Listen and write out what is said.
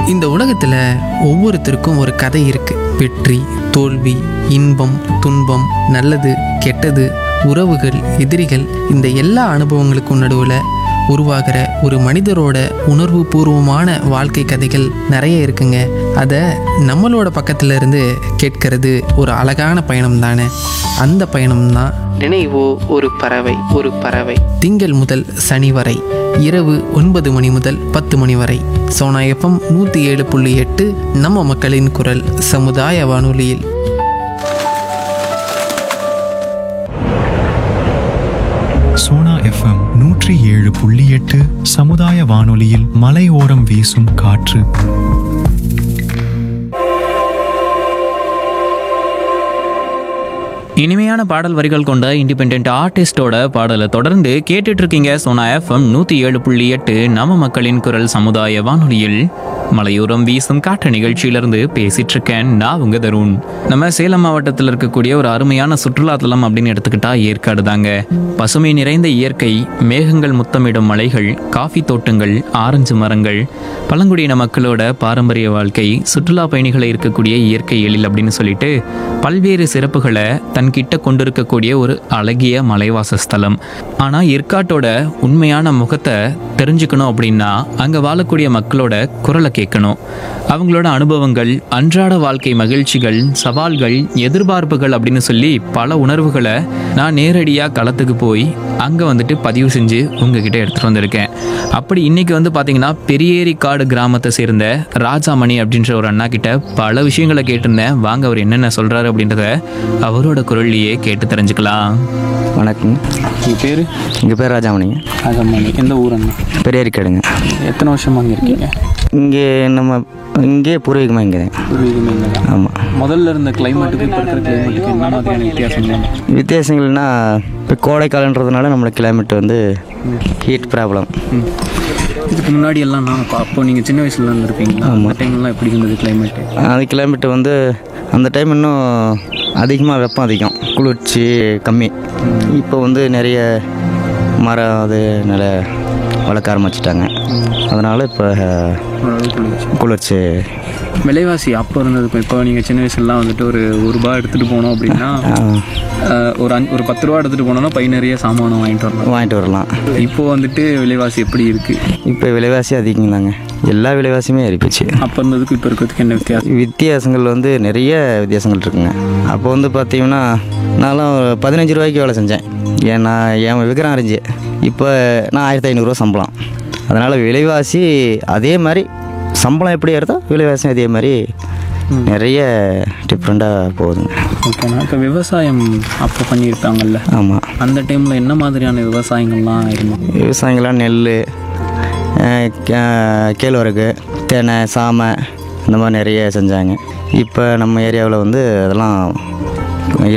இந்த உலகத்தில் ஒவ்வொருத்தருக்கும் ஒரு கதை இருக்கு வெற்றி தோல்வி இன்பம் துன்பம் நல்லது கெட்டது உறவுகள் எதிரிகள் இந்த எல்லா அனுபவங்களுக்கும் நடுவில் உருவாகிற ஒரு மனிதரோட உணர்வு பூர்வமான வாழ்க்கை கதைகள் நிறைய இருக்குங்க அதை நம்மளோட பக்கத்துல இருந்து கேட்கறது ஒரு அழகான பயணம் தானே அந்த பயணம் தான் நினைவோ ஒரு பறவை ஒரு பறவை திங்கள் முதல் சனி வரை இரவு ஒன்பது மணி முதல் பத்து மணி வரை சோனா எஃப்எம் நூற்றி ஏழு புள்ளி எட்டு நம்ம மக்களின் குரல் சமுதாய வானொலியில் சோனா எஃப்எம் நூற்றி ஏழு புள்ளி எட்டு சமுதாய வானொலியில் மலையோரம் வீசும் காற்று இனிமையான பாடல் வரிகள் கொண்ட இண்டிபெண்ட் ஆர்டிஸ்டோட பாடலை தொடர்ந்து கேட்டுட்டு இருக்கீங்க சோனா எஃப்எம் நூற்றி ஏழு புள்ளி எட்டு நம்ம மக்களின் குரல் சமுதாய வானொலியில் மலையோரம் வீசும் காற்று நிகழ்ச்சியிலிருந்து பேசிட்டு இருக்கேன் நான் உங்க தருண் நம்ம சேலம் மாவட்டத்தில் இருக்கக்கூடிய ஒரு அருமையான சுற்றுலா தலம் அப்படின்னு எடுத்துக்கிட்டா ஏற்காடு தாங்க பசுமை நிறைந்த இயற்கை மேகங்கள் முத்தமிடும் மலைகள் காஃபி தோட்டங்கள் ஆரஞ்சு மரங்கள் பழங்குடியின மக்களோட பாரம்பரிய வாழ்க்கை சுற்றுலா பயணிகளை இருக்கக்கூடிய இயற்கை எழில் அப்படின்னு சொல்லிட்டு பல்வேறு சிறப்புகளை தன்கிட்ட கொண்டிருக்கக்கூடிய ஒரு அழகிய மலைவாச ஸ்தலம் ஆனால் ஏற்காட்டோட உண்மையான முகத்தை தெரிஞ்சுக்கணும் அப்படின்னா அங்கே வாழக்கூடிய மக்களோட குரலை கேட்கணும் அவங்களோட அனுபவங்கள் அன்றாட வாழ்க்கை மகிழ்ச்சிகள் சவால்கள் எதிர்பார்ப்புகள் அப்படின்னு சொல்லி பல உணர்வுகளை நான் நேரடியாக களத்துக்கு போய் அங்கே வந்துட்டு பதிவு செஞ்சு உங்ககிட்ட எடுத்துகிட்டு வந்திருக்கேன் அப்படி இன்னைக்கு வந்து பார்த்தீங்கன்னா பெரியேரிக்காடு கிராமத்தை சேர்ந்த ராஜாமணி அப்படின்ற ஒரு அண்ணா கிட்ட பல விஷயங்களை கேட்டிருந்தேன் வாங்க அவர் என்னென்ன சொல்கிறாரு அப்படின்றத அவரோட குரல்லையே கேட்டு தெரிஞ்சுக்கலாம் வணக்கம் உங்கள் பேர் எங்கள் பேர் ராஜாமணிங்க அகமணி எந்த ஊர் அண்ணா பெரியாரிக்காடுங்க எத்தனை வருஷமா அங்கே இருக்கீங்க இங்கே நம்ம இங்கே பூர்வீகமாக இங்கே பூர்வீகமே இங்கே தான் ஆமாம் முதல்ல இருந்த கிளைமேட்டுக்கு இப்போ இருக்கிற கிளைமேட்டுக்கு என்ன மாதிரியான வித்தியாசங்கள் வித்தியாசங்கள்னா இப்போ கோடைக்காலன்றதுனால நம்மளுக்கு கிளைமேட் வந்து ஹீட் ப்ராப்ளம் இதுக்கு முன்னாடி எல்லாம் நான் அப்போ- அப்போ நீங்கள் சின்ன வயசுல இருந்திருப்பீங்களா அந்த டைம்லாம் எப்படி இருந்தது கிளைமேட்டு அது கிளைமேட் வந்து அந்த டைம் இன்னும் அதிகமாக வெப்பம் அதிகம் குளிர்ச்சி கம்மி இப்போ வந்து நிறைய மரம் அது நில வளர்க்க ஆரம்பிச்சிட்டாங்க அதனால் இப்போ ஓரளவுக்கு இருந்துச்சு குளிர்ச்சி விலைவாசி அப்போ இருந்ததுக்கும் இப்போ நீங்கள் சின்ன வயசுலலாம் வந்துட்டு ஒரு ஒரு ரூபா எடுத்துகிட்டு போனோம் அப்படின்னா அஹ், ஒரு அஞ்சு ஒரு பத்து ரூபா எடுத்துகிட்டு போனோம்னா பை நிறைய சாமானம் வாங்கிட்டு வரலாம் வாங்கிட்டு வரலாம் இப்போ வந்துட்டு விலைவாசி எப்படி இருக்குது இப்போ விலைவாசி அதிகம் தாங்க எல்லா விலைவாசியுமே ஏறிப்போச்சு அப்போ இருந்ததுக்கு இப்போ இருக்கிறதுக்கு என்ன வித்தியாசம் வித்தியாசங்கள் வந்து நிறைய வித்தியாசங்கள் இருக்குங்க அப்போ வந்து பார்த்தீங்கன்னா நான்லாம் ஒரு பதினஞ்சு ரூபாய்க்கு வேலை செஞ்சேன் ஏன்னா என் விற்கிறேன் அரைஞ்சி இப்போ நான் ஆயிரத்தி ஐநூறுரூவா சம்பளம் அதனால் விலைவாசி அதே மாதிரி சம்பளம் எப்படி ஏறுதோ விலைவாசி அதே மாதிரி நிறைய டிஃப்ரெண்ட்டாக போகுதுங்க ஓகேண்ணா இப்போ விவசாயம் அப்போ பண்ணியிருக்காங்கல்ல ஆமாம் அந்த டைமில் என்ன மாதிரியான விவசாயங்கள்லாம் இருந்தது விவசாயிங்களாம் நெல் அஹ், கே- கேழ்வரகு தெனை சாமை இந்த மாதிரி நிறைய செஞ்சாங்க இப்போ நம்ம ஏரியாவில் வந்து அதெல்லாம்